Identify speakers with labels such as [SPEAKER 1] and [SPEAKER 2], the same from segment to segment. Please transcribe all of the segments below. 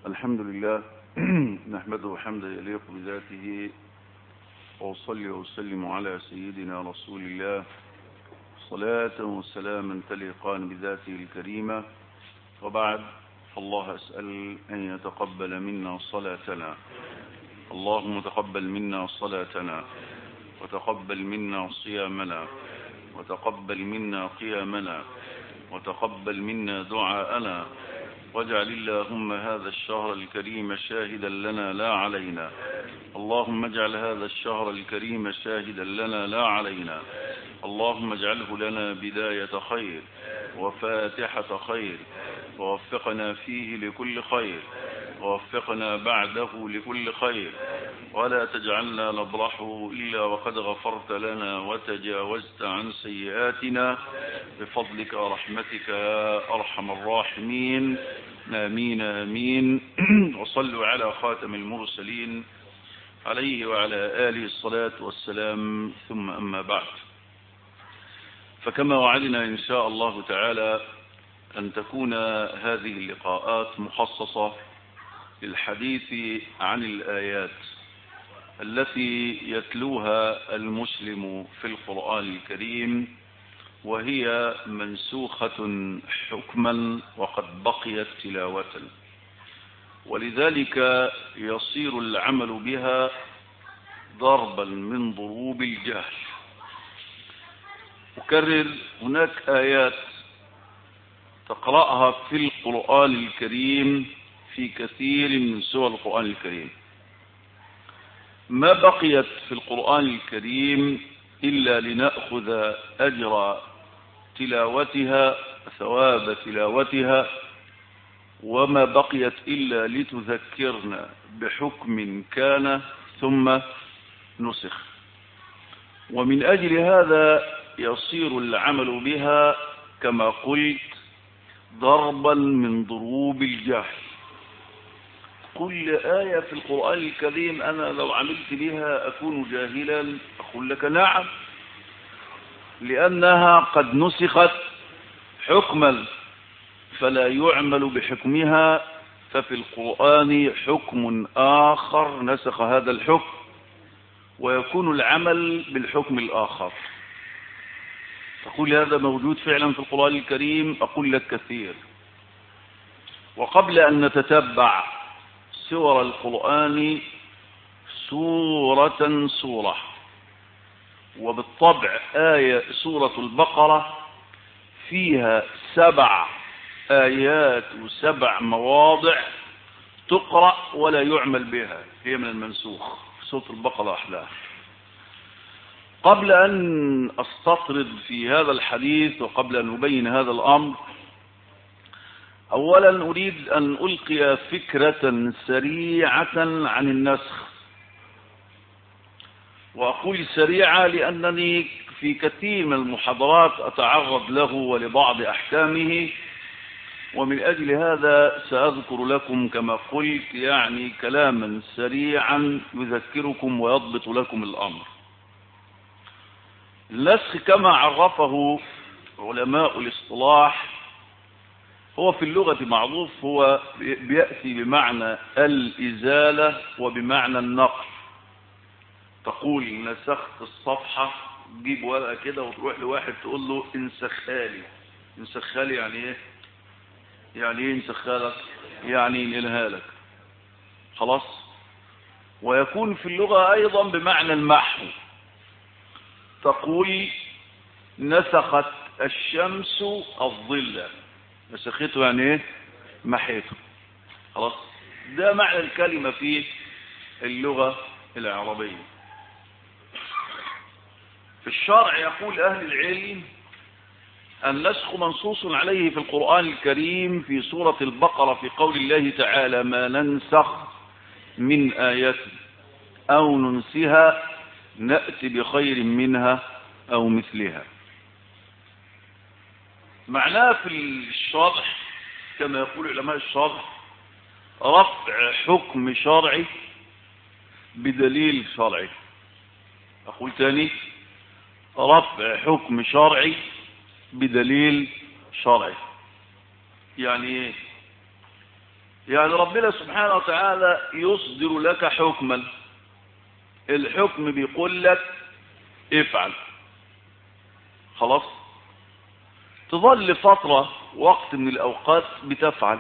[SPEAKER 1] الحمد لله نحمده حمدا يليق بذاته وأصلي وأسلم على سيدنا رسول الله صلاة وسلاما تليقان بذاته الكريمة وبعد فالله أسأل أن يتقبل منا صلاتنا اللهم تقبل منا صلاتنا وتقبل منا صيامنا وتقبل منا قيامنا وتقبل منا دعاءنا واجعل اللهم هذا الشهر الكريم شاهدا لنا لا علينا اللهم اجعل هذا الشهر الكريم شاهدا لنا لا علينا اللهم اجعله لنا بداية خير وفاتحة خير ووفقنا فيه لكل خير ووفقنا بعده لكل خير ولا تجعلنا نبرحه إلا وقد غفرت لنا وتجاوزت عن سيئاتنا بفضلك ورحمتك يا أرحم الراحمين آمين آمين وصلوا على خاتم المرسلين عليه وعلى آله الصلاة والسلام ثم أما بعد فكما وعدنا إن شاء الله تعالى أن تكون هذه اللقاءات مخصصة للحديث عن الآيات التي يتلوها المسلم في القرآن الكريم وهي منسوخة حكما وقد بقيت تلاوة ولذلك يصير العمل بها ضربا من ضروب الجهل أكرر هناك آيات تقرأها في القرآن الكريم في كثير من سور القرآن الكريم ما بقيت في القرآن الكريم إلا لنأخذ أجر تلاوتها ثواب تلاوتها وما بقيت إلا لتذكرنا بحكم كان ثم نسخ ومن أجل هذا يصير العمل بها كما قلت ضربا من ضروب الجهل كل آية في القرآن الكريم أنا لو عملت بها أكون جاهلا أقول لك نعم لأنها قد نسخت حكما فلا يعمل بحكمها ففي القرآن حكم آخر نسخ هذا الحكم ويكون العمل بالحكم الآخر تقول هذا موجود فعلا في القرآن الكريم أقول لك كثير وقبل أن نتتبع سور القرآن سورة سورة وبالطبع آية سورة البقرة فيها سبع آيات وسبع مواضع تقرأ ولا يعمل بها هي من المنسوخ سورة البقرة أحلاه قبل أن أستطرد في هذا الحديث وقبل أن أبين هذا الأمر أولا أريد أن ألقي فكرة سريعة عن النسخ وأقول سريعة لأنني في كثير من المحاضرات أتعرض له ولبعض أحكامه ومن أجل هذا سأذكر لكم كما قلت يعني كلاما سريعا يذكركم ويضبط لكم الأمر النسخ كما عرفه علماء الاصطلاح هو في اللغة معروف هو بيأتي بمعنى الإزالة وبمعنى النقل تقول نسخت الصفحة تجيب ورقة كده وتروح لواحد تقول له انسخالي انسخالي يعني ايه يعني ايه انسخالك يعني انقلها لك خلاص ويكون في اللغة ايضا بمعنى المحو تقول نسخت الشمس الظل نسخته يعني ايه محيته خلاص ده معنى الكلمة في اللغة العربية في الشرع يقول أهل العلم النسخ منصوص عليه في القرآن الكريم في سورة البقرة في قول الله تعالى ما ننسخ من آية أو ننسها نأتي بخير منها أو مثلها معناه في الشرح كما يقول علماء الشرح رفع حكم شرعي بدليل شرعي أقول تاني رفع حكم شرعي بدليل شرعي يعني ايه يعني ربنا سبحانه وتعالى يصدر لك حكما الحكم بيقول لك افعل خلاص تظل فترة وقت من الأوقات بتفعل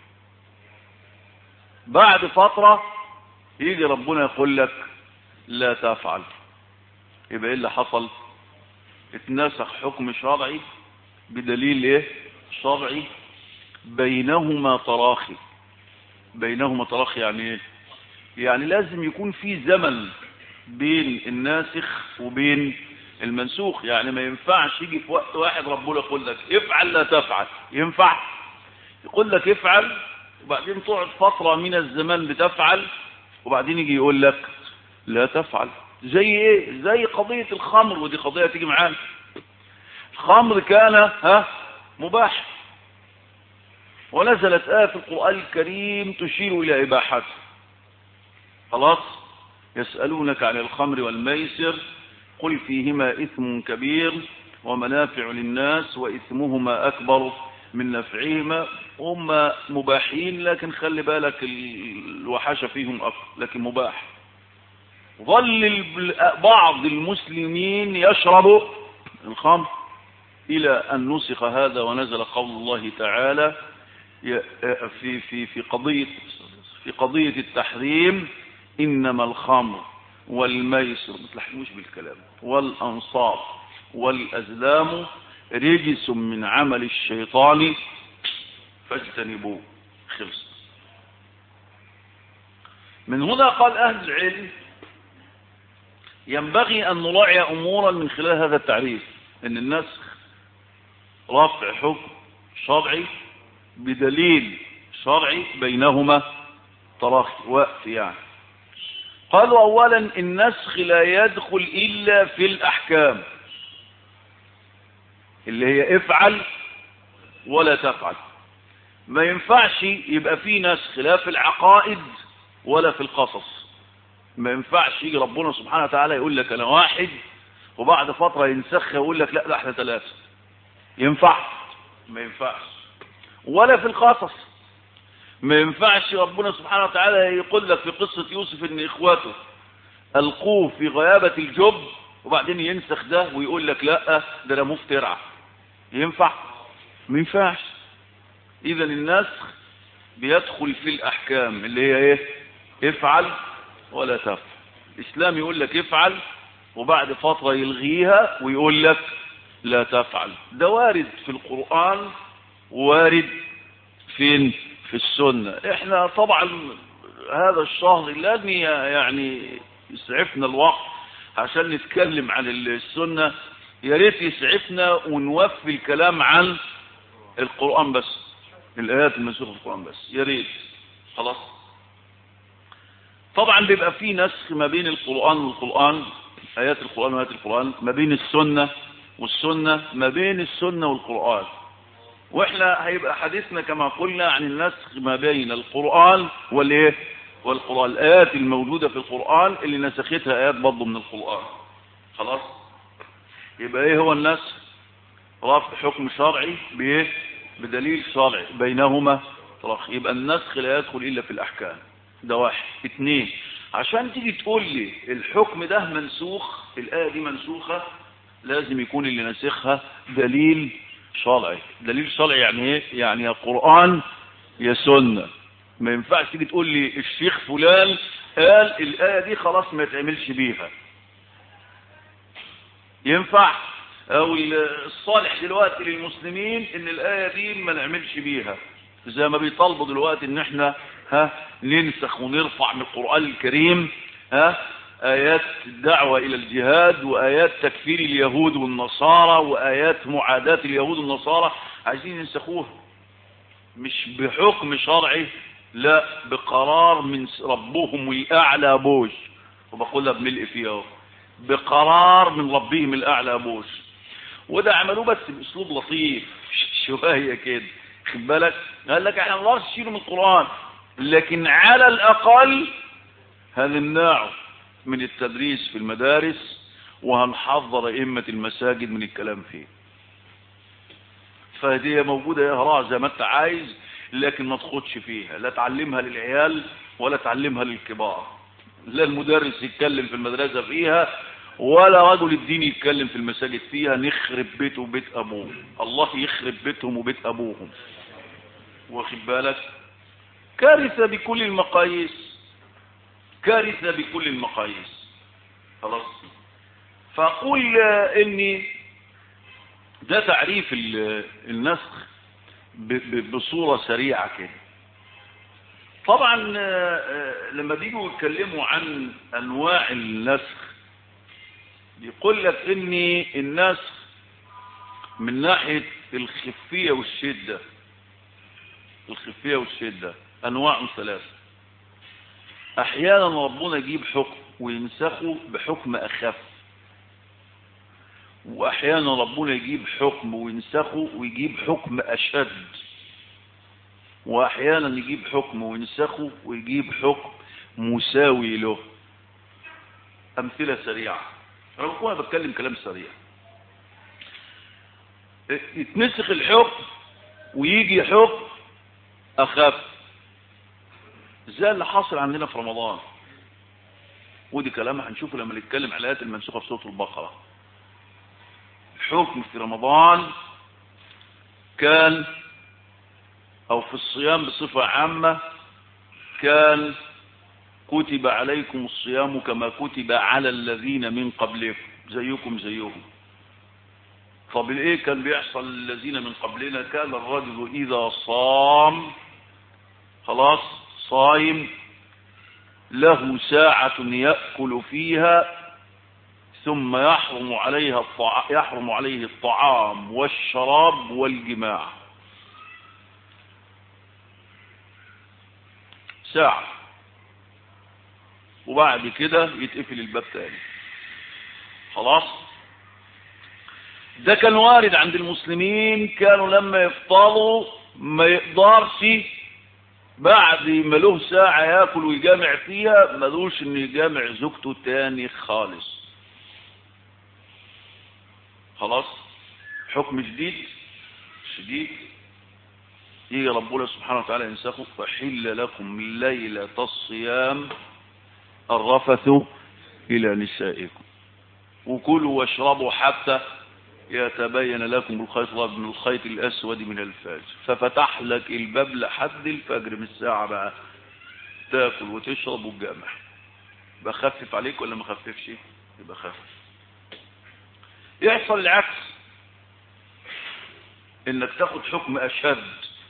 [SPEAKER 1] بعد فترة يجي ربنا يقول لك لا تفعل يبقى ايه اللي حصل اتنسخ حكم شرعي بدليل ايه شرعي بينهما تراخي بينهما تراخي يعني ايه يعني لازم يكون في زمن بين الناسخ وبين المنسوخ يعني ما ينفعش يجي في وقت واحد ربنا يقول لك افعل لا تفعل ينفع يقول لك افعل وبعدين تقعد فترة من الزمان بتفعل وبعدين يجي يقول لك لا تفعل زي ايه زي قضية الخمر ودي قضية تيجي معانا الخمر كان ها مباح ونزلت آية في القرآن الكريم تشير إلى إباحته خلاص يسألونك عن الخمر والميسر قل فيهما إثم كبير ومنافع للناس وإثمهما أكبر من نفعهما هم مباحين لكن خلي بالك الوحشة فيهم أكبر لكن مباح ظل بعض المسلمين يشرب الخمر إلى أن نسخ هذا ونزل قول الله تعالى في في في قضية في قضية التحريم إنما الخمر والميسر ما تلحقوش بالكلام والأنصاب والأزلام رجس من عمل الشيطان فاجتنبوه خلص من هنا قال أهل العلم ينبغي أن نراعي أمورا من خلال هذا التعريف أن النسخ رفع حكم شرعي بدليل شرعي بينهما تراخي وقت يعني قالوا أولا النسخ لا يدخل إلا في الأحكام اللي هي افعل ولا تفعل ما ينفعش يبقى في نسخ لا في العقائد ولا في القصص ما ينفعش يجي ربنا سبحانه وتعالى يقول لك انا واحد وبعد فترة ينسخ يقول لك لا ده احنا ثلاثة ينفع ما ينفعش ولا في القصص ما ينفعش ربنا سبحانه وتعالى يقول لك في قصة يوسف ان اخواته القوه في غيابة الجب وبعدين ينسخ ده ويقول لك لا ده رموه في ترعة ينفع ما ينفعش اذا النسخ بيدخل في الاحكام اللي هي ايه افعل ولا تفعل الاسلام يقول لك افعل وبعد فترة يلغيها ويقول لك لا تفعل ده وارد في القرآن وارد فين في السنة احنا طبعا هذا الشهر لن يعني يسعفنا الوقت عشان نتكلم عن السنة يا ريت يسعفنا ونوفي الكلام عن القرآن بس الآيات المنسوخة في القرآن بس يا ريت خلاص طبعا بيبقى في نسخ ما بين القرآن والقرآن آيات القرآن وآيات القرآن ما بين السنة والسنة ما بين السنة والقرآن واحنا هيبقى حديثنا كما قلنا عن النسخ ما بين القرآن والايه والقرآن الآيات الموجودة في القرآن اللي نسختها آيات برضه من القرآن خلاص يبقى ايه هو النسخ رفع حكم شرعي بايه بدليل شرعي بينهما طرخ يبقى النسخ لا يدخل إلا في الأحكام ده واحد اثنين عشان تيجي تقول لي الحكم ده منسوخ الآية دي منسوخة لازم يكون اللي ناسخها دليل شرعي دليل شرعي يعني ايه يعني يا قرآن يا سنة ما ينفعش تيجي تقول لي الشيخ فلان قال الآية دي خلاص ما يتعملش بيها ينفع او الصالح دلوقتي للمسلمين ان الآية دي ما نعملش بيها زي ما بيطالبوا دلوقتي ان احنا ها ننسخ ونرفع من القرآن الكريم ها آيات الدعوة إلى الجهاد وآيات تكفير اليهود والنصارى وآيات معاداة اليهود والنصارى عايزين ينسخوها مش بحكم شرعي لا بقرار من ربهم الأعلى بوش وبقولها بملء فيها بقرار من ربهم الأعلى بوش وده عملوه بس بأسلوب لطيف شوية كده خد بالك قال لك احنا ما نقدرش نشيله من القرآن لكن على الأقل هنمنعه من التدريس في المدارس وهنحذر أئمة المساجد من الكلام فيه فهدية موجودة يا هراء زي ما انت عايز لكن ما تخدش فيها لا تعلمها للعيال ولا تعلمها للكبار لا المدرس يتكلم في المدرسة فيها ولا رجل الدين يتكلم في المساجد فيها نخرب بيته وبيت أبوه الله يخرب بيتهم وبيت أبوهم واخد بالك كارثة بكل المقاييس كارثة بكل المقاييس خلاص فأقول إني ده تعريف النسخ بصورة سريعة كده طبعا لما بيجوا يتكلموا عن أنواع النسخ يقول لك ان النسخ من ناحية الخفية والشدة الخفية والشدة انواع ثلاثة احيانا ربنا يجيب حكم وينسخه بحكم اخف واحيانا ربنا يجيب حكم وينسخه ويجيب حكم اشد واحيانا يجيب حكم وينسخه ويجيب حكم مساوي له امثلة سريعة انا بكون بتكلم كلام سريع يتنسخ الحكم ويجي حكم اخف زي اللي حاصل عندنا في رمضان ودي كلام هنشوفه لما نتكلم على الايات المنسوخه في سوره البقره الحكم في رمضان كان او في الصيام بصفه عامه كان كتب عليكم الصيام كما كتب على الذين من قبلكم زيكم زيهم طب ايه كان بيحصل للذين من قبلنا كان الرجل اذا صام خلاص صايم له ساعة يأكل فيها ثم يحرم عليها الطع... يحرم عليه الطعام والشراب والجماع ساعة وبعد كده يتقفل الباب تاني خلاص ده كان وارد عند المسلمين كانوا لما يفطروا ما يقدرش بعد ما له ساعة ياكل ويجامع فيها ملوش انه يجامع زوجته تاني خالص خلاص حكم جديد شديد يجي ربنا سبحانه وتعالى ينسخه فحل لكم ليلة الصيام الرفث إلى نسائكم وكلوا واشربوا حتى يتبين لكم الخيط الأبيض من الخيط الأسود من الفجر ففتح لك الباب لحد الفجر من الساعة بقى تاكل وتشرب وتجامع بخفف عليك ولا ما خففش يبقى خفف يحصل العكس انك تاخد حكم اشد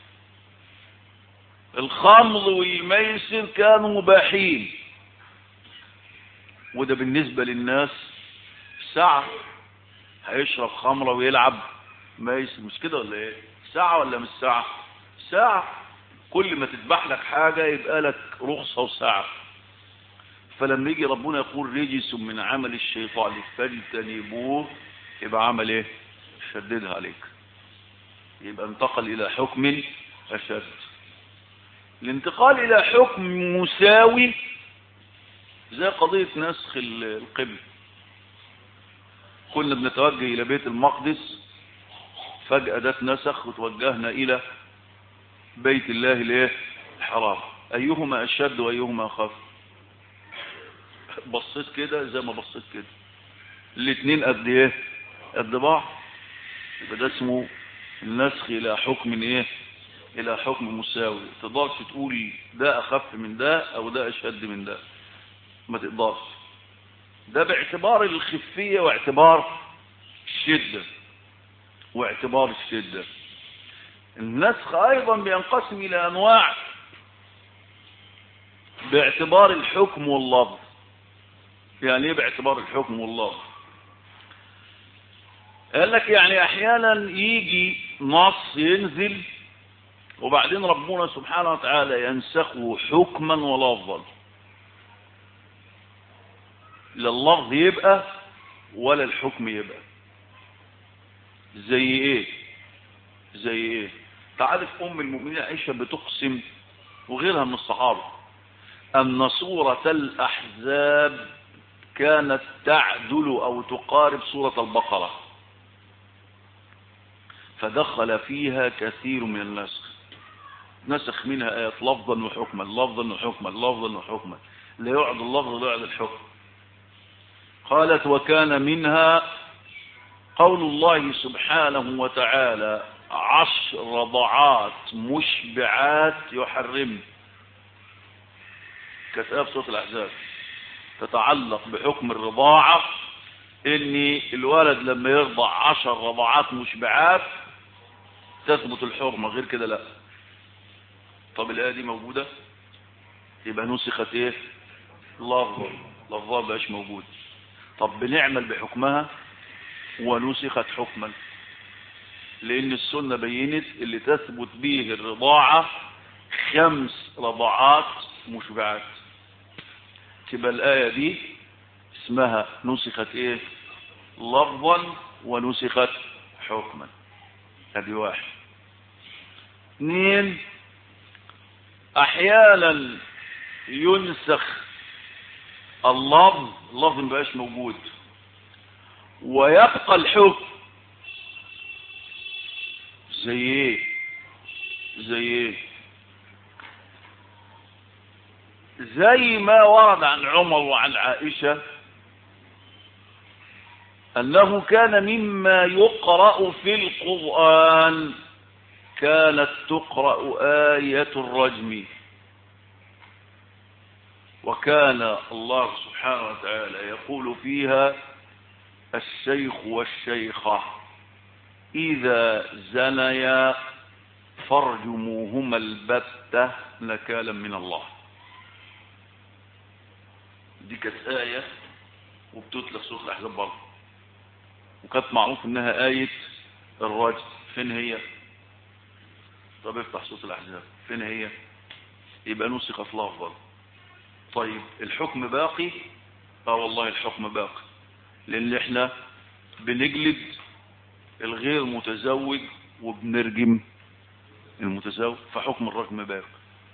[SPEAKER 1] الخمر والميسر كانوا مباحين وده بالنسبة للناس ساعة هيشرب خمرة ويلعب ميسر مش كده ولا ايه ساعة ولا مش ساعة ساعة كل ما تذبح لك حاجة يبقى لك رخصة وساعة فلما يجي ربنا يقول رجس من عمل الشيطان فاجتنبوه يبقى عمل ايه شددها عليك يبقى انتقل الى حكم اشد الانتقال الى حكم مساوي زي قضية نسخ القبل كنا بنتوجه الى بيت المقدس فجأة ده اتنسخ وتوجهنا الى بيت الله الايه الحرام ايهما اشد وايهما اخف بصيت كده زي ما بصيت كده الاثنين قد ايه قد بعض يبقى ده اسمه النسخ الى حكم ايه الى حكم مساوي تقدرش تقول ده اخف من ده او ده اشد من ده ما تقدرش ده باعتبار الخفية واعتبار الشدة واعتبار الشدة النسخ ايضا بينقسم الى انواع باعتبار الحكم واللفظ يعني ايه باعتبار الحكم واللفظ قال لك يعني احيانا يجي نص ينزل وبعدين ربنا سبحانه وتعالى ينسخه حكما ولفظا لا اللفظ يبقى ولا الحكم يبقى زي ايه زي ايه تعرف ام المؤمنين عائشة بتقسم وغيرها من الصحابة ان سورة الاحزاب كانت تعدل او تقارب سورة البقرة فدخل فيها كثير من النسخ نسخ منها آيات لفظا وحكما لفظا وحكما لفظا وحكما لا يعد اللفظ ولا يعد الحكم قالت وكان منها قول الله سبحانه وتعالى عشر رضعات مشبعات يحرم كتاب صوت الأحزاب تتعلق بحكم الرضاعة ان الولد لما يرضع عشر رضعات مشبعات تثبت الحرمة غير كده لا طب الآية دي موجودة يبقى نسخت ايه لفظة لفظة بقاش موجود طب بنعمل بحكمها ونسخت حكما لان السنة بينت اللي تثبت به الرضاعة خمس رضعات مشبعات تبقى الآية دي اسمها نسخت ايه لفظا ونسخت حكما هذه واحد اثنين احيانا ينسخ اللفظ اللفظ مبقاش موجود ويبقى الحكم زي ايه زي ايه زي ما ورد عن عمر وعن عائشة أنه كان مما يقرأ في القرآن كانت تقرأ آية الرجم وكان الله سبحانه وتعالى يقول فيها الشيخ والشيخة إذا زنيا فارجموهما البتة نكالا من الله دي كانت آية وبتتلى في سورة الأحزاب برضه وكانت معروف إنها آية الرجل فين هي؟ طب افتح سورة الأحزاب فين هي؟ يبقى نسخت لفظا طيب الحكم باقي؟ اه والله الحكم باقي لأن احنا بنجلد الغير متزوج وبنرجم المتزوج فحكم الرجم باقي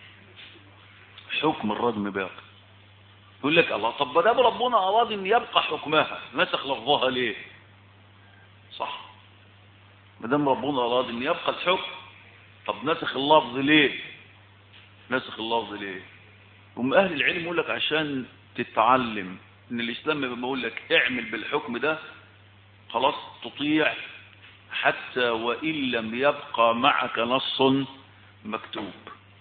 [SPEAKER 1] حكم الرجم باقي يقول لك الله طب ما دام ربنا اراد ان يبقى حكمها نسخ لفظها ليه صح ما دام ربنا اراد ان يبقى الحكم طب نسخ اللفظ ليه نسخ اللفظ ليه هم اهل العلم يقول لك عشان تتعلم ان الاسلام لما بيقول لك اعمل بالحكم ده خلاص تطيع حتى وان لم يبقى معك نص مكتوب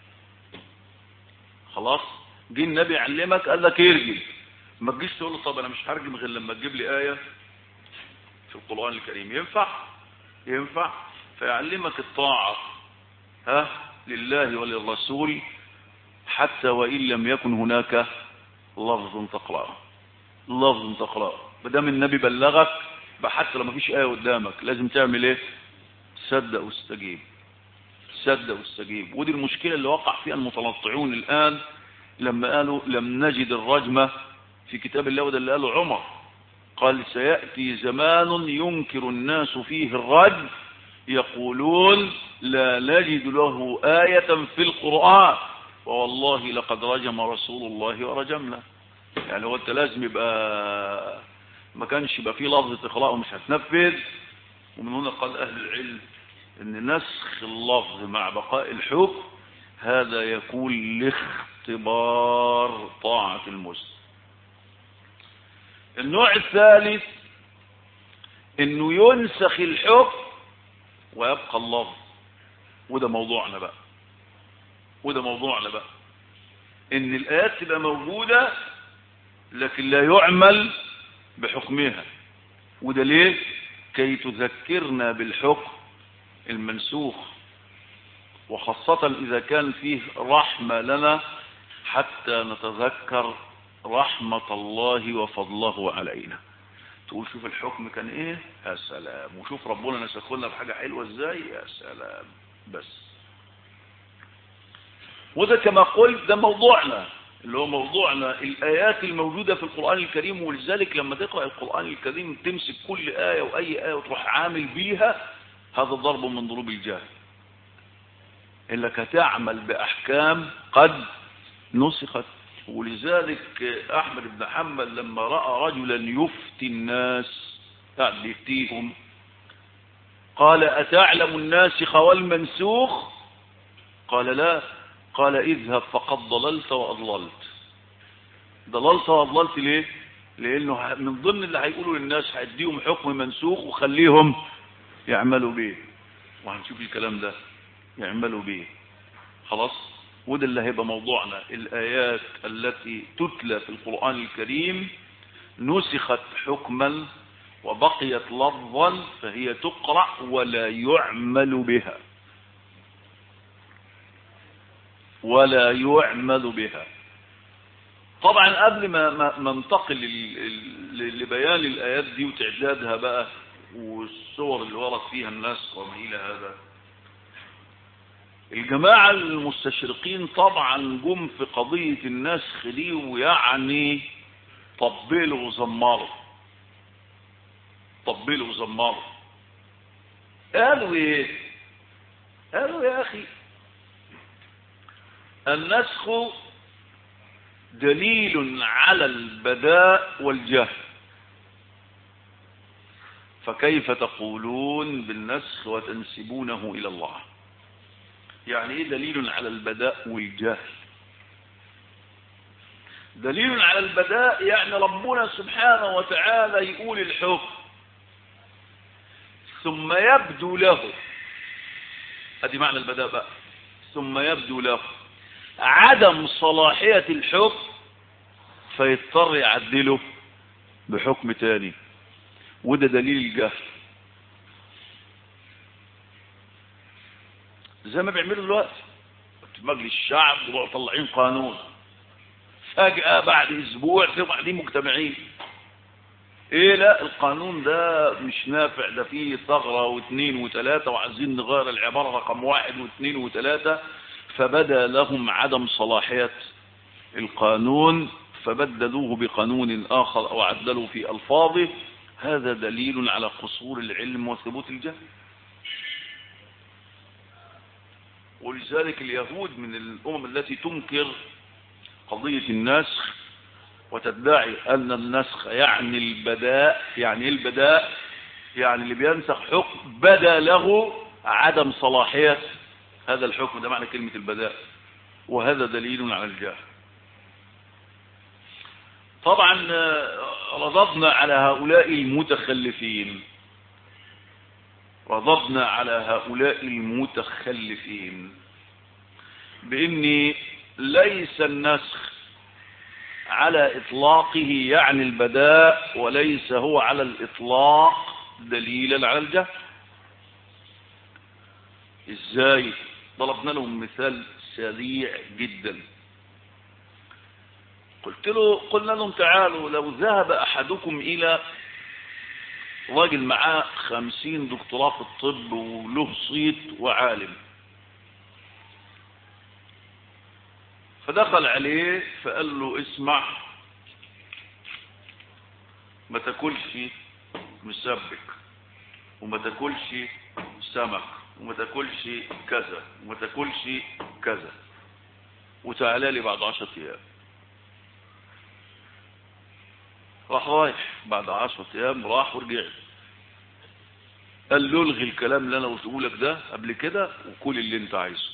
[SPEAKER 1] خلاص جه النبي يعلمك قال لك ارجم ما تجيش تقول له طب انا مش هرجم غير لما تجيب لي ايه في القران الكريم ينفع ينفع فيعلمك الطاعه ها لله وللرسول حتى وان لم يكن هناك لفظ تقراه لفظ تقراه ما دام النبي بلغك حتى لو ما فيش ايه قدامك لازم تعمل ايه صدق واستجيب صدق واستجيب ودي المشكله اللي وقع فيها المتنطعون الان لما قالوا لم نجد الرجمة في كتاب الله وده اللي قاله عمر قال سيأتي زمان ينكر الناس فيه الرجم يقولون لا نجد له آية في القرآن والله لقد رجم رسول الله ورجمنا يعني هو انت لازم يبقى ما كانش يبقى فيه لفظ تقرأه مش هتنفذ ومن هنا قال أهل العلم ان نسخ اللفظ مع بقاء الحكم هذا يكون لاختبار طاعة المسلم النوع الثالث انه ينسخ الحكم ويبقى اللفظ وده موضوعنا بقى وده موضوعنا بقى ان الايات تبقى موجودة لكن لا يعمل بحكمها وده ليه كي تذكرنا بالحكم المنسوخ وخاصة إذا كان فيه رحمة لنا حتى نتذكر رحمة الله وفضله علينا تقول شوف الحكم كان ايه يا سلام وشوف ربنا نسخ لنا بحاجة حلوة ازاي يا سلام بس وده كما قلت ده موضوعنا اللي هو موضوعنا الآيات الموجودة في القرآن الكريم ولذلك لما تقرأ القرآن الكريم تمسك كل آية وأي آية وتروح عامل بيها هذا ضرب من ضروب الجاهل انك هتعمل باحكام قد نسخت ولذلك احمد بن حنبل لما راى رجلا يفتي الناس قاعد يفتيهم قال اتعلم الناسخ والمنسوخ قال لا قال اذهب فقد ضللت وأضللت ضللت وأضللت ليه لأنه من ضمن اللي هيقولوا للناس هيديهم حكم منسوخ وخليهم يعملوا بيه وهنشوف الكلام ده يعملوا بيه خلاص وده اللي هيبقى موضوعنا الآيات التي تتلى في القرآن الكريم نسخت حكما وبقيت لفظا فهي تقرأ ولا يعمل بها ولا يعمل بها طبعا قبل ما ما ما انتقل لبيان الآيات دي وتعدادها بقى والصور اللي ورد فيها الناس وما إلى هذا الجماعة المستشرقين طبعا جم في قضية النسخ دي ويعني طبلوا وزمروا طبلوا وزمروا قالوا ايه قالوا يا اخي النسخ دليل على البداء والجهل فكيف تقولون بالنسخ وتنسبونه الى الله يعني ايه دليل على البداء والجهل دليل على البداء يعني ربنا سبحانه وتعالى يقول الحكم ثم يبدو له هذه معنى البداء بقى ثم يبدو له عدم صلاحية الحكم فيضطر يعدله بحكم تاني وده دليل الجهل زي ما بيعملوا دلوقتي في مجلس الشعب يروحوا طالعين قانون فجأة بعد اسبوع تبقى قاعدين مجتمعين ايه لا القانون ده مش نافع ده فيه ثغرة واثنين وثلاثة وعايزين نغير العبارة رقم واحد واثنين وثلاثة فبدا لهم عدم صلاحية القانون فبدلوه بقانون آخر أو عدلوا في ألفاظه هذا دليل على قصور العلم وثبوت الجهل ولذلك اليهود من الأمم التي تنكر قضية النسخ وتدعي أن النسخ يعني البداء يعني إيه البداء يعني اللي بينسخ حكم بدا له عدم صلاحية هذا الحكم ده معنى كلمة البداء وهذا دليل على الجهل طبعا رضبنا على هؤلاء المتخلفين رضبنا على هؤلاء المتخلفين بإن ليس النسخ على إطلاقه يعني البداء وليس هو على الإطلاق دليلا على الجهل إزاي ضربنا لهم مثال سريع جدا قلت له قلنا لهم تعالوا لو ذهب أحدكم إلى راجل معاه خمسين دكتوراه في الطب وله صيت وعالم فدخل عليه فقال له اسمع ما تاكلش مسبك وما تاكلش سمك وما تاكلش كذا وما تاكلش كذا وتعالى لي بعد عشرة ايام راح رايح بعد عشرة ايام راح ورجع قال له الغي الكلام اللي انا قلته لك ده قبل كده وكل اللي انت عايزه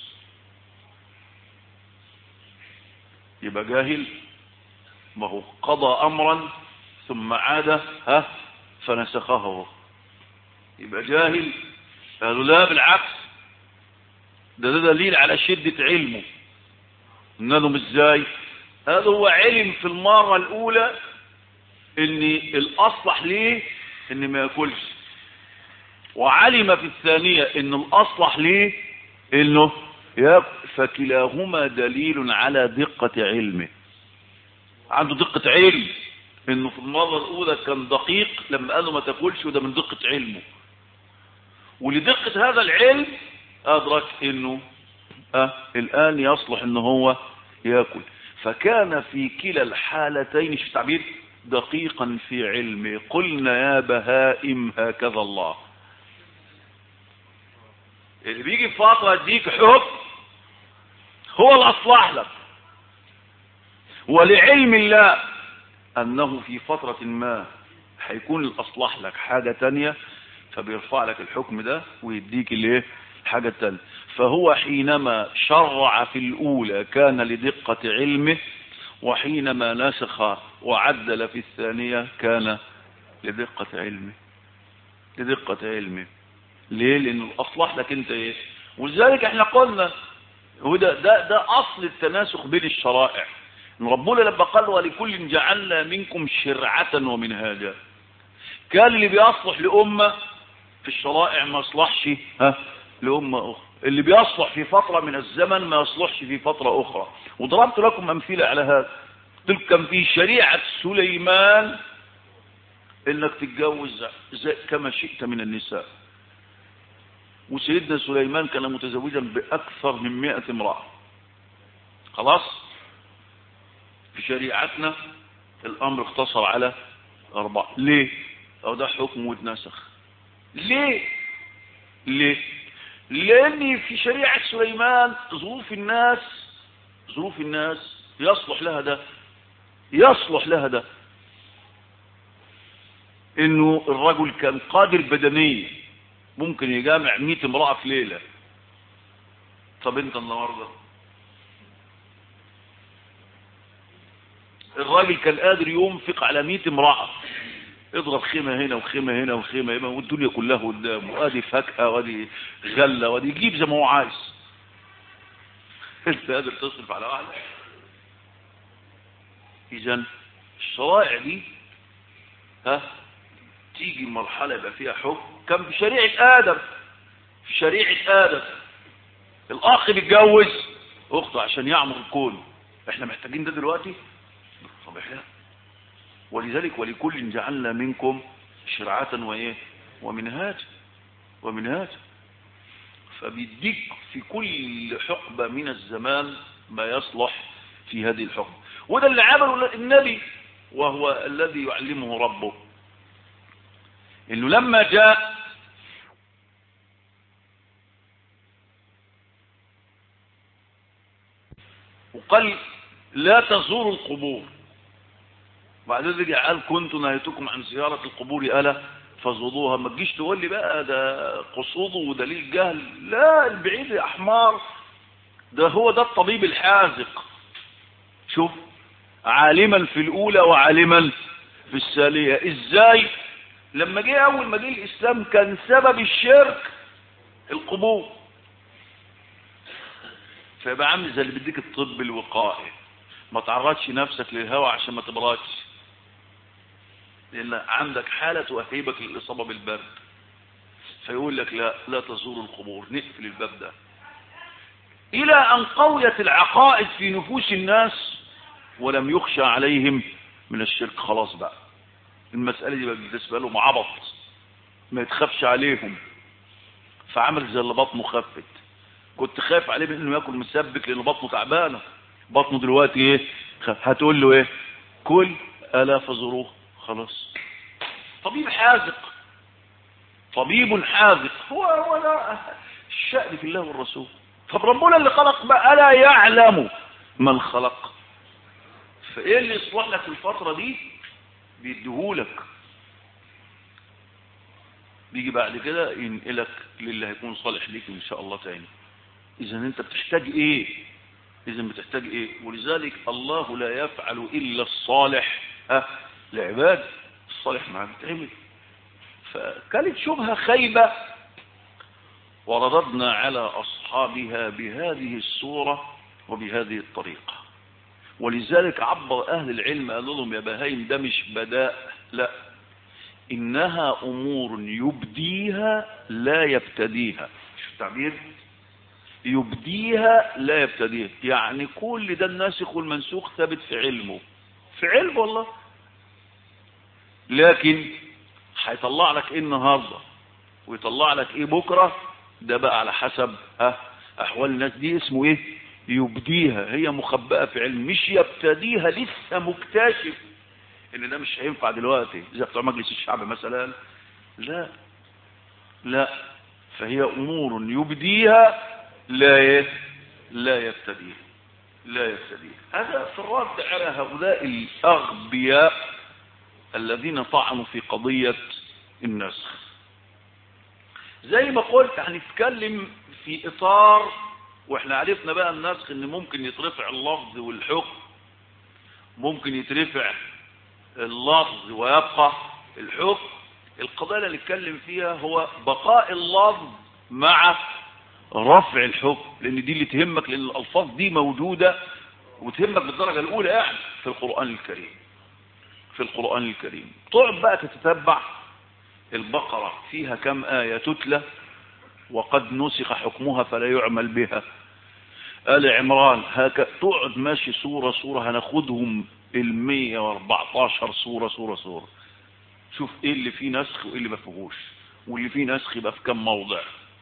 [SPEAKER 1] يبقى جاهل ما هو قضى امرا ثم عاد ها فنسخه يبقى جاهل قالوا لا بالعكس ده ده دليل على شدة علمه قلنا لهم ازاي هذا هو علم في المرة الاولى ان الاصلح ليه ان ما ياكلش وعلم في الثانية ان الاصلح ليه انه ياكل فكلاهما دليل على دقة علمه عنده دقة علم انه في المرة الاولى كان دقيق لما قالوا ما تاكلش وده من دقة علمه ولدقة هذا العلم ادرك انه آه الان يصلح ان هو ياكل فكان في كلا الحالتين شو التعبير دقيقا في علمه قلنا يا بهائم هكذا الله اللي بيجي في فترة يديك حكم هو الأصلح لك ولعلم الله أنه في فترة ما هيكون الأصلح لك حاجة تانية فبيرفع لك الحكم ده ويديك الايه حاجة تانية فهو حينما شرع في الأولى كان لدقة علمه وحينما نسخ وعدل في الثانية كان لدقة علمه لدقة علمه ليه لأنه أصلح لك أنت إيه ولذلك احنا قلنا هو ده, ده, ده أصل التناسخ بين الشرائع إن ربنا لما قال ولكل جعلنا منكم شرعة ومنهاجا كان اللي بيصلح لأمة في الشرائع ما يصلحش ها لأمة أخرى اللي بيصلح في فترة من الزمن ما يصلحش في فترة أخرى وضربت لكم أمثلة على هذا قلت كان في شريعة سليمان انك تتجوز زي كما شئت من النساء وسيدنا سليمان كان متزوجا بأكثر من مئة امرأة خلاص في شريعتنا الأمر اختصر على أربعة ليه أو ده حكم واتنسخ ليه ليه لأن في شريعة سليمان ظروف الناس ظروف الناس يصلح لها ده يصلح لها ده انه الرجل كان قادر بدنيا ممكن يجامع 100 امرأة في ليلة طب انت النهاردة الراجل كان قادر ينفق على 100 امرأة اضرب خيمة هنا وخيمة هنا وخيمة هنا والدنيا كلها قدامه وادي فاكهة وادي غلة وادي يجيب زي ما هو عايز انت قادر تصرف على واحدة اذا الشرائع دي ها تيجي مرحلة يبقى فيها حكم كان في شريعة آدم في شريعة آدم الأخ بيتجوز أخته عشان يعمر الكون احنا محتاجين ده دلوقتي طب احنا ولذلك ولكل جعلنا منكم شرعة وإيه ومنهاج ومنهاج فبيديك في كل حقبة من الزمان ما يصلح في هذه الحقبة وده اللي عمله النبي وهو الذي يعلمه ربه انه لما جاء وقال لا تزوروا القبور بعد ذلك قال كنت نهيتكم عن زيارة القبور ألا فزوروها ما تجيش تقول لي بقى ده قصوده ودليل جهل لا البعيد يا أحمار ده هو ده الطبيب الحاذق شوف عالما في الأولى وعالما في الثانية ازاي لما جه اول ما جه الاسلام كان سبب الشرك القبور فيبقى عامل زي اللي بيديك الطب الوقائي ما تعرضش نفسك للهواء عشان ما تبردش لان عندك حالة تؤهبك للاصابة بالبرد فيقول لك لا لا تزور القبور نقفل الباب ده الى ان قويت العقائد في نفوس الناس ولم يخشى عليهم من الشرك خلاص بقى المسألة دي بالنسبة لهم عبط ما يتخافش عليهم فعمل زي اللي بطنه خفت كنت خايف عليه من انه ياكل مسبك لان بطنه تعبانه بطنه دلوقتي ايه هتقول له ايه كل الا فزروه خلاص طبيب حاذق طبيب حاذق هو هو لا الشأن في الله والرسول طب ربنا اللي خلق بقى الا يعلم من خلق فايه اللي يصلح لك في الفتره دي بيديهولك بيجي بعد كده ينقلك للي هيكون صالح ليك ان شاء الله تاني اذا انت بتحتاج ايه اذا بتحتاج ايه ولذلك الله لا يفعل الا الصالح ها لعباد الصالح ما بتعمل فكانت شبهه خيبه ورددنا على اصحابها بهذه الصوره وبهذه الطريقه ولذلك عبر أهل العلم قالوا لهم يا بهايم ده مش بداء لا إنها أمور يبديها لا يبتديها شو التعبير يبديها لا يبتديها يعني كل ده الناسخ والمنسوخ ثابت في علمه في علمه والله لكن هيطلع لك ايه النهارده ويطلع لك ايه بكره ده بقى على حسب ها احوال الناس دي اسمه ايه يبديها هي مخبأة في علم مش يبتديها لسه مكتشف ان ده مش هينفع دلوقتي زي بتوع مجلس الشعب مثلا لا لا فهي امور يبديها لا ي... لا يبتديها لا يبتديها هذا في الرد على هؤلاء الاغبياء الذين طعنوا في قضية النسخ زي ما قلت هنتكلم في إطار واحنا عرفنا بقى النسخ ان ممكن يترفع اللفظ والحكم ممكن يترفع اللفظ ويبقى الحكم القضايا اللي نتكلم فيها هو بقاء اللفظ مع رفع الحكم لان دي اللي تهمك لان الالفاظ دي موجودة وتهمك بالدرجة الاولى يعني في القرآن الكريم في القرآن الكريم تقعد بقى تتتبع البقرة فيها كم آية تتلى وقد نسخ حكمها فلا يعمل بها آل عمران هكا تقعد ماشي سورة سورة هناخدهم المية واربعتاشر سورة سورة سورة شوف ايه اللي فيه نسخ وايه اللي ما فيهوش واللي فيه نسخ يبقى في كم موضع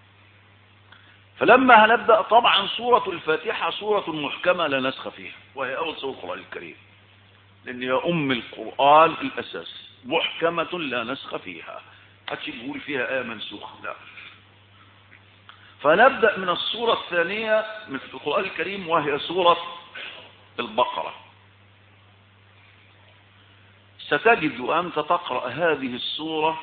[SPEAKER 1] فلما هنبدأ طبعا سورة الفاتحة سورة محكمة لا نسخ فيها وهي أول سورة القرآن الكريم لأن هي أم القرآن الأساس محكمة لا نسخ فيها هاتش يقول فيها آية منسوخة لا فنبدأ من السورة الثانية من القرآن الكريم وهي سورة البقرة ستجد أنت تقرأ هذه السورة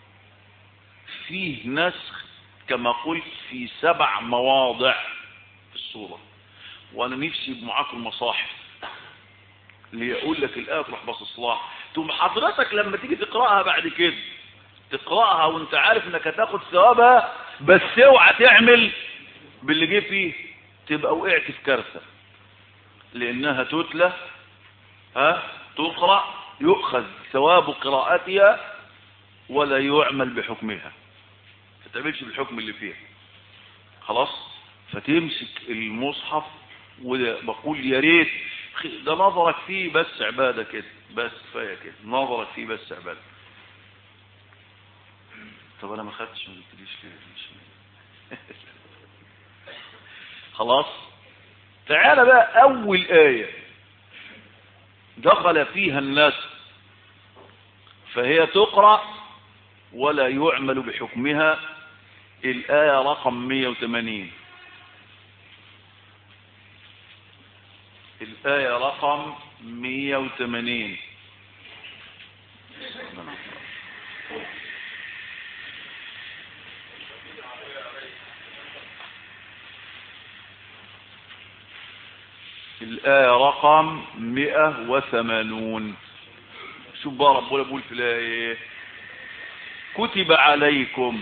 [SPEAKER 1] فيه نسخ كما قلت في سبع مواضع في السورة وأنا نفسي معاكم المصاحف اللي يقول لك الآية تروح باصص لها ثم حضرتك لما تيجي تقرأها بعد كده تقرأها وانت عارف انك هتاخد ثوابها بس اوعى تعمل باللي جه فيه تبقى وقعت في كارثة لانها تتلى ها تقرأ يؤخذ ثواب قراءتها ولا يعمل بحكمها ما تعملش بالحكم اللي فيها خلاص فتمسك المصحف وبقول يا ريت ده نظرك فيه بس عبادة كده بس كفايه كده نظرك فيه بس عبادة طب انا ما خدتش ما قلتليش ليه خلاص تعال بقى اول آية دخل فيها الناس فهي تقرأ ولا يعمل بحكمها الآية رقم 180 الآية رقم 180 الآية رقم 180 شوف بقى ربنا بيقول في الآية كتب عليكم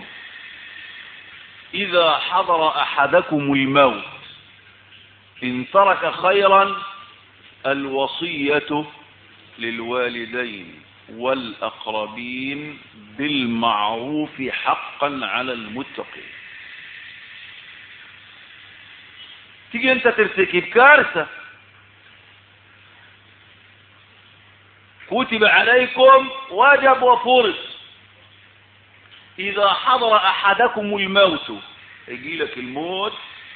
[SPEAKER 1] إذا حضر أحدكم الموت إن ترك خيرا الوصية للوالدين والأقربين بالمعروف حقا على المتقين تيجي انت ترتكب كارثة كتب عليكم وجب وفرض إذا حضر أحدكم الموت يجي لك الموت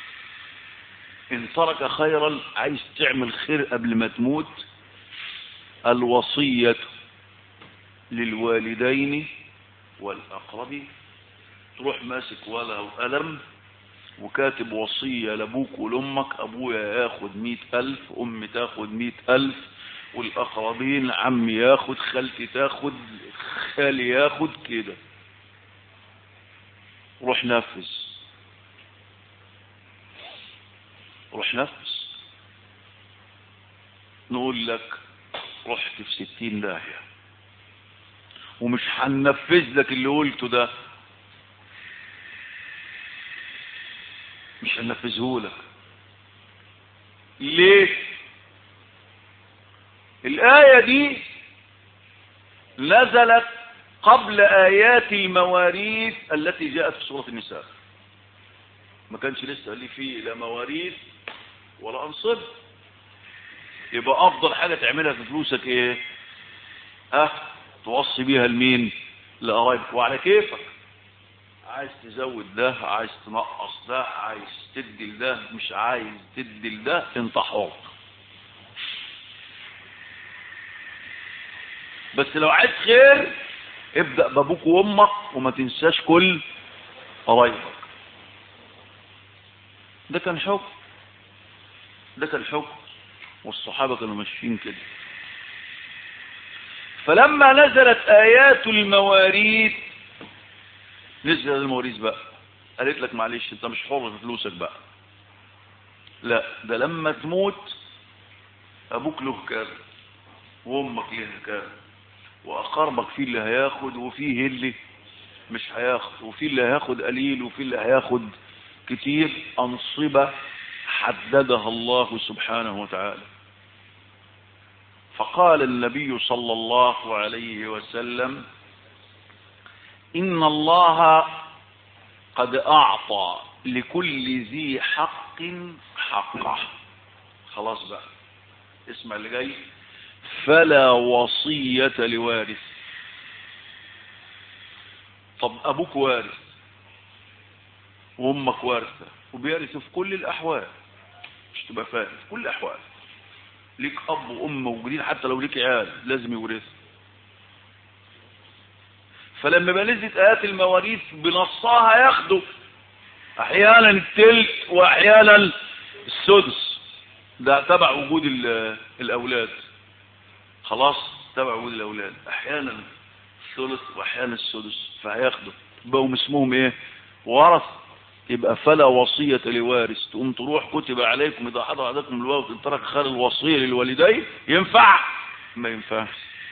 [SPEAKER 1] إن ترك خيرا عايز تعمل خير قبل ما تموت الوصية للوالدين والأقربين تروح ماسك ولا قلم وكاتب وصية لأبوك ولأمك أبويا ياخد مئة ألف أمي تاخد مئة ألف والأقربين عمي ياخد خالتي تاخد خالي ياخد كده روح نفذ روح نفذ نقول لك رحت في ستين داهية ومش هننفذ لك اللي قلته ده مش هننفذه لك ليه الآية دي نزلت قبل آيات المواريث التي جاءت في سورة النساء ما كانش لسه لي فيه لا مواريث ولا أنصب يبقى أفضل حاجة تعملها في فلوسك إيه أه توصي بيها لمين لقرايبك وعلى كيفك عايز تزود ده عايز تنقص ده عايز تدي لده مش عايز تدي لده انت حر بس لو عايز خير ابدأ بابوك وامك وما تنساش كل قرايبك ده كان حكم ده كان حكم والصحابة كانوا ماشيين كده فلما نزلت آيات المواريث نزل المواريث بقى قالت لك معلش انت مش حر في فلوسك بقى لا ده لما تموت ابوك له كذا وامك لها كذا واقاربك في اللي هياخد وفيه اللي مش هياخد وفي اللي هياخد قليل وفي اللي هياخد كتير انصبة حددها الله سبحانه وتعالى فقال النبي صلى الله عليه وسلم إن الله قد أعطى لكل ذي حق حقه خلاص بقى اسمع اللي جاي فلا وصية لوارث طب أبوك وارث وأمك وارثة وبيرث في كل الأحوال مش تبقى فاهم في كل الأحوال ليك أب وأم موجودين حتى لو ليك عيال لازم يورثوا فلما بنزلت آيات المواريث بنصها ياخدوا أحيانا التلت وأحيانا السدس ده تبع وجود الأولاد خلاص تبع وجود الأولاد أحيانا الثلث وأحيانا السدس فهياخدوا بقوا اسمهم إيه ورث يبقى فلا وصية لوارث تقوم تروح كتب عليكم إذا حضر عدكم الموت إن ترك خير الوصية للوالدين ينفع ما ينفعش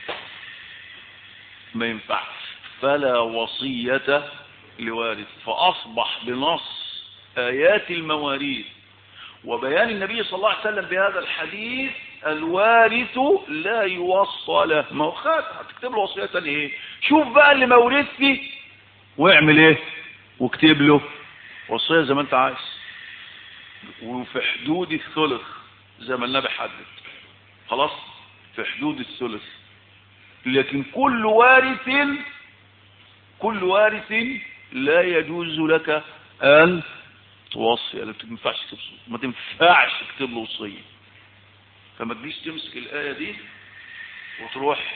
[SPEAKER 1] ما ينفعش فلا وصية لوارث فأصبح بنص آيات المواريث وبيان النبي صلى الله عليه وسلم بهذا الحديث الوارث لا يوصى له ما هو خد هتكتب له وصية ايه شوف بقى اللي مورث فيه واعمل ايه واكتب له وصية زي ما انت عايز وفي حدود الثلث زي ما النبي حدد خلاص في حدود الثلث لكن كل وارث كل وارث لا يجوز لك أن توصي ما تنفعش تكتب ما تنفعش تكتب له وصية فما تجيش تمسك الآية دي وتروح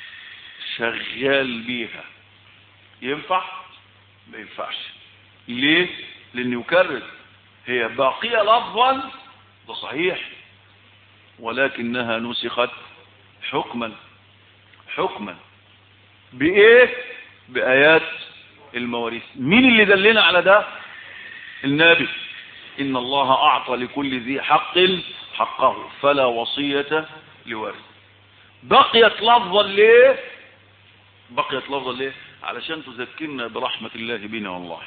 [SPEAKER 1] شغال بيها ينفع ما ينفعش ليه لأن يكرر هي باقية لفظا ده صحيح ولكنها نسخت حكما حكما بإيه بآيات المواريث مين اللي دلنا على ده النبي إن الله أعطى لكل ذي حق حقه فلا وصية لوارث بقيت لفظا ليه بقيت لفظا ليه علشان تذكرنا برحمة الله بنا والله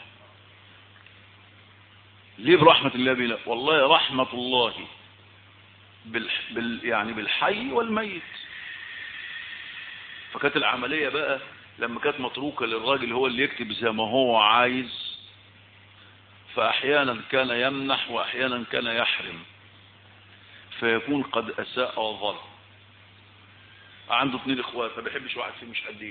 [SPEAKER 1] ليه برحمة الله بنا والله رحمة الله بال... بال... يعني بالحي والميت فكانت العملية بقى لما كانت متروكة للراجل هو اللي يكتب زي ما هو عايز فأحيانا كان يمنح وأحيانا كان يحرم فيكون قد أساء وظلم عنده اثنين اخوات ما بيحبش واحد فيهم مش قديه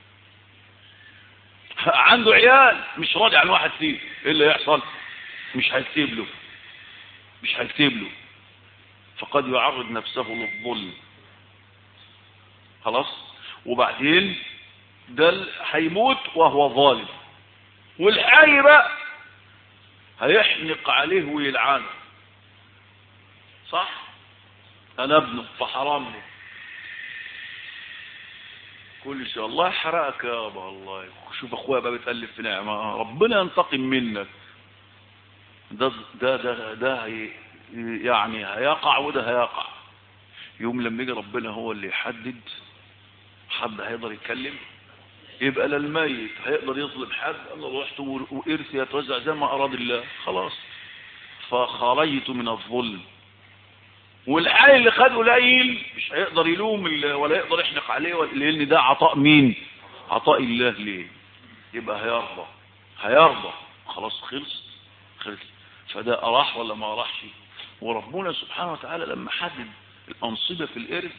[SPEAKER 1] عنده عيال مش راضي عن واحد فيه ايه اللي يحصل مش هيكتب له مش هيكتب له فقد يعرض نفسه للظلم خلاص وبعدين ده هيموت وهو ظالم والحي بقى هيحنق عليه ويلعنه صح انا ابنه فحرام له كل شيء الله حرقك يا ابا الله شوف اخويا بقى بتالف في نعمه ربنا ينتقم منك ده ده ده, ده هي يعني هيقع وده هيقع يوم لما يجي ربنا هو اللي يحدد حد هيقدر يتكلم يبقى لا الميت هيقدر يظلم حد الله رحت وارثي يتوزع زي ما اراد الله خلاص فخرجت من الظلم والحال اللي خده قليل مش هيقدر يلوم ولا يقدر يحنق عليه لان ده عطاء مين عطاء الله ليه يبقى هيرضى هيرضى خلاص خلص خلص فده اراح ولا ما اراحش وربنا سبحانه وتعالى لما حدد الانصبه في الارث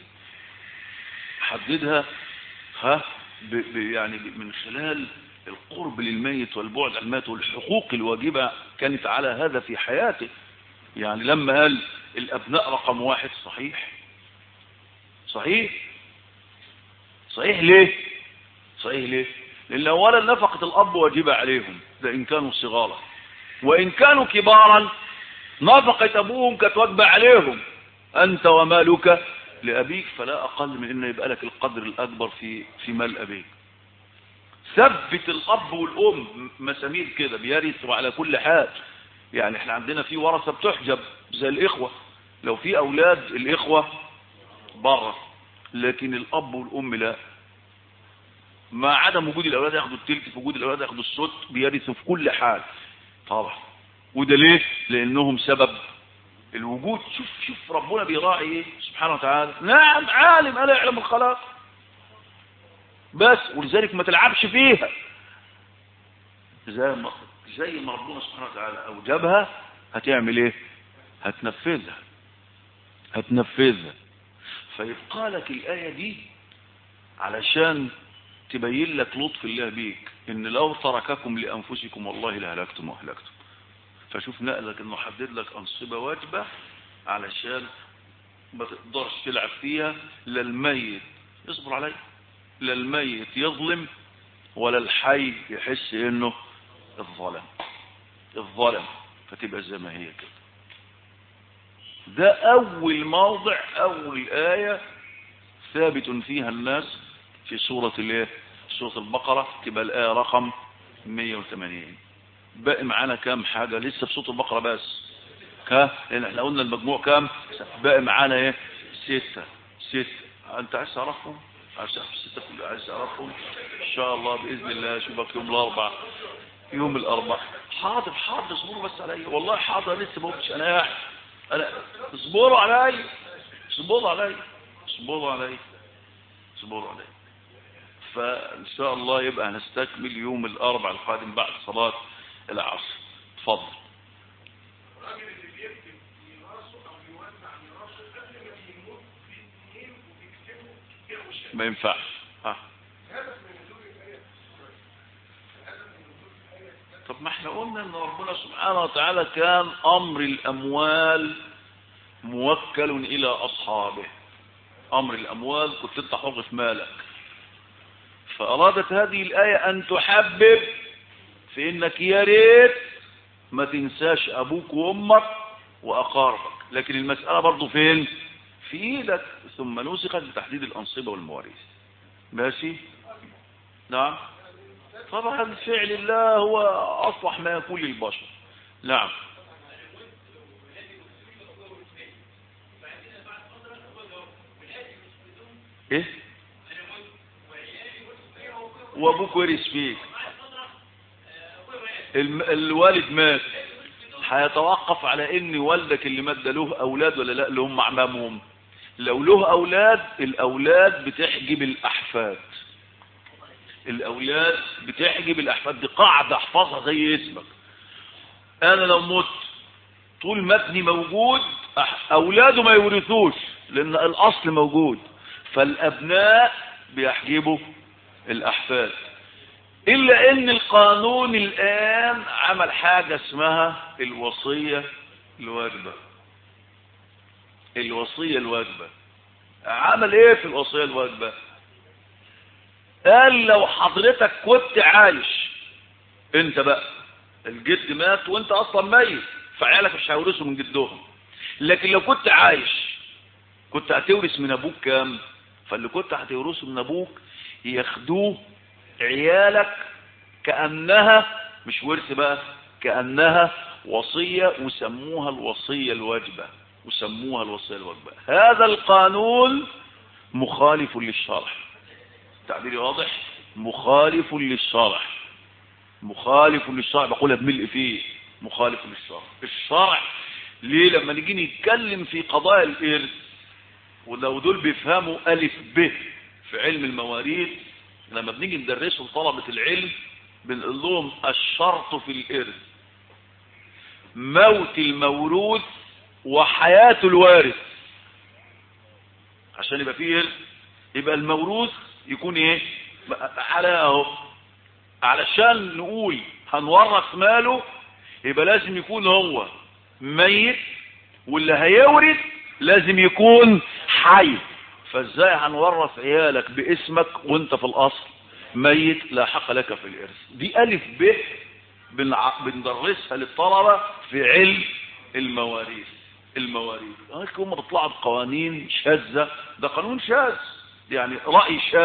[SPEAKER 1] حددها ها ب ب يعني من خلال القرب للميت والبعد عن الميت والحقوق الواجبة كانت على هذا في حياته يعني لما قال الأبناء رقم واحد صحيح صحيح صحيح ليه صحيح ليه لأن أولا نفقة الأب واجبة عليهم ده إن كانوا صغارا وإن كانوا كبارا نفقة أبوهم كانت واجبة عليهم أنت ومالك لأبيك فلا أقل من أن يبقى لك القدر الأكبر في في مال أبيك ثبت الاب والام مسامير كده بيرثوا على كل حال يعني احنا عندنا في ورثه بتحجب زي الاخوه لو في اولاد الاخوه بره لكن الاب والام لا ما عدم وجود الاولاد ياخدوا التلت في وجود الاولاد ياخدوا السدس بيرثوا في كل حال طبعا وده ليه لانهم سبب الوجود شوف شوف ربنا بيراعي ايه سبحانه وتعالى نعم عالم الا يعلم الخلاق بس ولذلك ما تلعبش فيها زي ما زي ما ربنا سبحانه وتعالى اوجبها هتعمل ايه هتنفذها هتنفذها فيبقى لك الايه دي علشان تبين لك لطف الله بيك ان لو ترككم لانفسكم والله لهلكتم واهلكتم فشوف نقلك انه حدد لك انصبه واجبه علشان ما تقدرش تلعب فيها لا الميت يصبر عليه لا الميت يظلم ولا الحي يحس انه الظلم الظلم فتبقى زي ما هي كده ده اول موضع اول ايه ثابت فيها الناس في سوره الايه سوره البقره تبقى الايه رقم 180 باقي معانا كام حاجة لسه في صوت البقرة بس ها لان احنا قلنا المجموع كام باقي معانا ايه ستة ستة انت عايز تعرفهم عايز تعرف الستة كلها عايز تعرفهم ان شاء الله باذن الله اشوفك يوم الاربعاء يوم الاربعاء حاضر حاضر اصبروا بس عليا والله حاضر لسه ما قلتش انا قاعد انا اصبروا عليا اصبروا عليا اصبروا عليا اصبروا عليا فان شاء الله يبقى هنستكمل يوم الاربعاء القادم بعد صلاه العصر اتفضل
[SPEAKER 2] الراجل اللي بيكتب ميراثه او يوزع ميراثه قبل ما بيموت باثنين وبيكتبه يغوي الشيء
[SPEAKER 1] ما ينفعش ها
[SPEAKER 2] هدف من نزول الايه الهدف من نزول الايه
[SPEAKER 1] طب ما احنا قلنا ان ربنا سبحانه وتعالى كان امر الاموال موكل الى اصحابه امر الاموال كنت انت حر في مالك فارادت هذه الايه ان تحبب في انك يا ريت ما تنساش ابوك وامك واقاربك لكن المسألة برضو فين في ايدك ثم نسخت بتحديد الانصبة والمواريث ماشي نعم طبعا فعل الله هو اصلح ما يكون للبشر نعم ايه وابوك ورث فيك الم... الوالد مات هيتوقف على ان والدك اللي مات ده له اولاد ولا لا اللي هم اعمامهم لو له اولاد الاولاد بتحجب الاحفاد الاولاد بتحجب الاحفاد دي قاعده احفظها زي اسمك انا لو مت طول ما ابني موجود أح- اولاده ما يورثوش لان الاصل موجود فالابناء بيحجبوا الاحفاد الا ان القانون الان عمل حاجة اسمها الوصية الواجبة الوصية الواجبة عمل ايه في الوصية الواجبة قال لو حضرتك كنت عايش انت بقى الجد مات وانت اصلا ميت فعيالك مش هيورثوا من جدهم لكن لو كنت عايش كنت هتورث من ابوك كام فاللي كنت هتورثه من ابوك ياخدوه عيالك كأنها مش ورث بقى كأنها وصية وسموها الوصية الواجبة وسموها الوصية الواجبة هذا القانون مخالف للشرع تعبيري واضح مخالف للشرع مخالف للشرع بقولها بملء فيه مخالف للشرع الشرع ليه لما نيجي نتكلم في قضايا الإرث ولو دول بيفهموا ألف ب في علم المواريث لما بنيجي ندرسه لطلبة العلم بنقول لهم الشرط في الإرث موت الموروث وحياة الوارث عشان يبقى فيه إرث يبقى الموروث يكون ايه على اهو علشان نقول هنورث ماله يبقى لازم يكون هو ميت واللي هيورث لازم يكون حي فازاي هنورث عيالك باسمك وانت في الاصل ميت لا حق لك في الارث دي الف ب بنع- بندرسها للطلبة في علم المواريث المواريث هيك هم بيطلعوا بقوانين شاذة ده قانون شاذ يعني رأي شاذ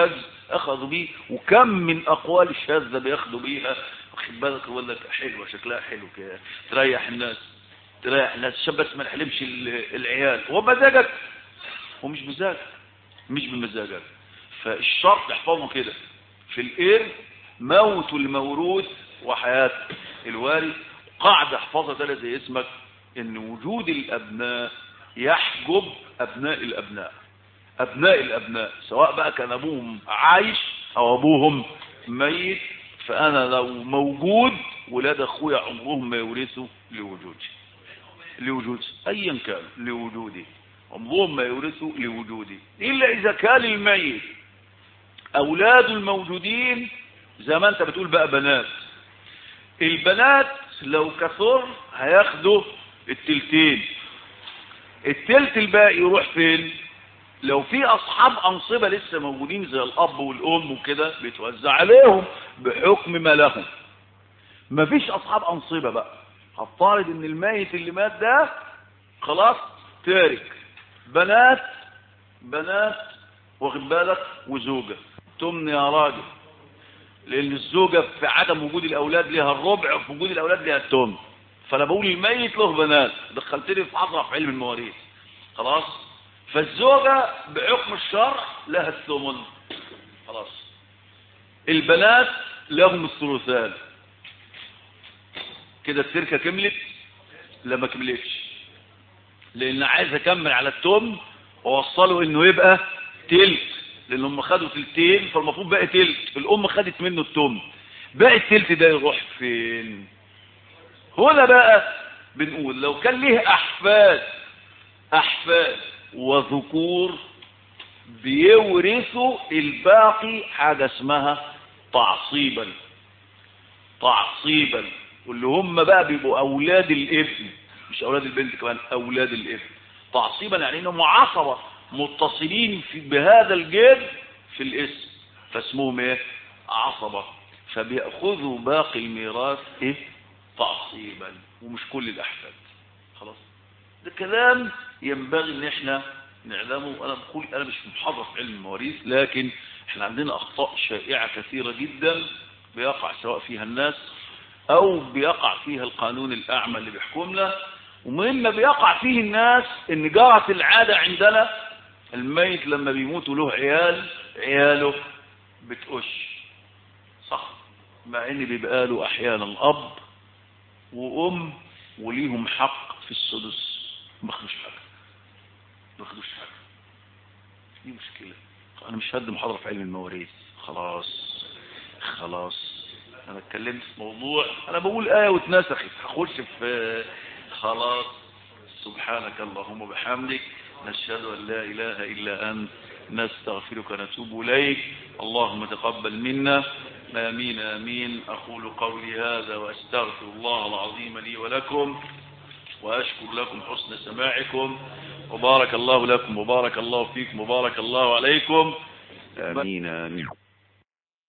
[SPEAKER 1] اخذوا بيه وكم من اقوال الشاذة بياخدوا بيها واخد بالك يقول لك حلوة شكلها حلو كده تريح الناس تريح الناس عشان بس ما نحلمش ال- العيال ومزاجك ومش مزاجك مش بمزاجك فالشرط احفظه كده في الإر موت المورود وحياة الوارث قاعدة احفظها ده زي اسمك ان وجود الابناء يحجب ابناء الابناء ابناء الابناء سواء بقى كان ابوهم عايش او ابوهم ميت فانا لو موجود ولاد اخويا عمرهم ما يورثوا لوجودي لوجودي ايا كان لوجودي عمرهم ما يورثوا لوجودي الا اذا كان الميت اولاد الموجودين زي ما انت بتقول بقى بنات البنات لو كثر هياخدوا التلتين التلت الباقي يروح فين لو في اصحاب انصبة لسه موجودين زي الاب والام وكده بيتوزع عليهم بحكم ما لهم مفيش اصحاب انصبة بقى هفترض ان الميت اللي مات ده خلاص تارك بنات بنات واخد بالك وزوجة تمني يا راجل لان الزوجة في عدم وجود الاولاد لها الربع وفي وجود الاولاد لها التمن فانا بقول الميت له بنات دخلتني في حضرة في علم المواريث خلاص فالزوجة بحكم الشرع لها الثمن خلاص البنات لهم الثلثان كده التركة كملت لا ما كملتش لان عايز اكمل على التمن واوصله انه يبقى تلت لان هم خدوا تلتين فالمفروض باقي تلت الام خدت منه التمن باقي التلت ده يروح فين هنا بقى بنقول لو كان ليه احفاد احفاد وذكور بيورثوا الباقي حاجة اسمها تعصيبا تعصيبا واللي هم بقى بيبقوا اولاد الابن مش اولاد البنت كمان اولاد الابن تعصيبا يعني انهم عصبة متصلين في بهذا الجد في الاسم فاسمهم ايه عصبة فبيأخذوا باقي الميراث ايه تعصيبا ومش كل الاحفاد خلاص ده كلام ينبغي ان احنا نعلمه انا بقول انا مش محاضر في علم المواريث لكن احنا عندنا اخطاء شائعة كثيرة جدا بيقع سواء فيها الناس او بيقع فيها القانون الاعمى اللي بيحكمنا ومما بيقع فيه الناس ان جرت العادة عندنا الميت لما بيموت له عيال عياله بتقش صح مع ان بيبقى له احيانا اب وام وليهم حق في السدس ما خدوش حاجه ما خدوش حاجه دي مشكله انا مش هدي محاضره في علم المواريث خلاص خلاص انا اتكلمت في موضوع انا بقول ايه واتنسخت هخش في خلاص سبحانك اللهم وبحمدك نشهد ان لا اله الا انت نستغفرك ونتوب اليك اللهم تقبل منا آمين آمين أقول قولي هذا وأستغفر الله العظيم لي ولكم وأشكر لكم حسن سماعكم وبارك الله لكم وبارك الله فيكم وبارك الله عليكم
[SPEAKER 3] آمين آمين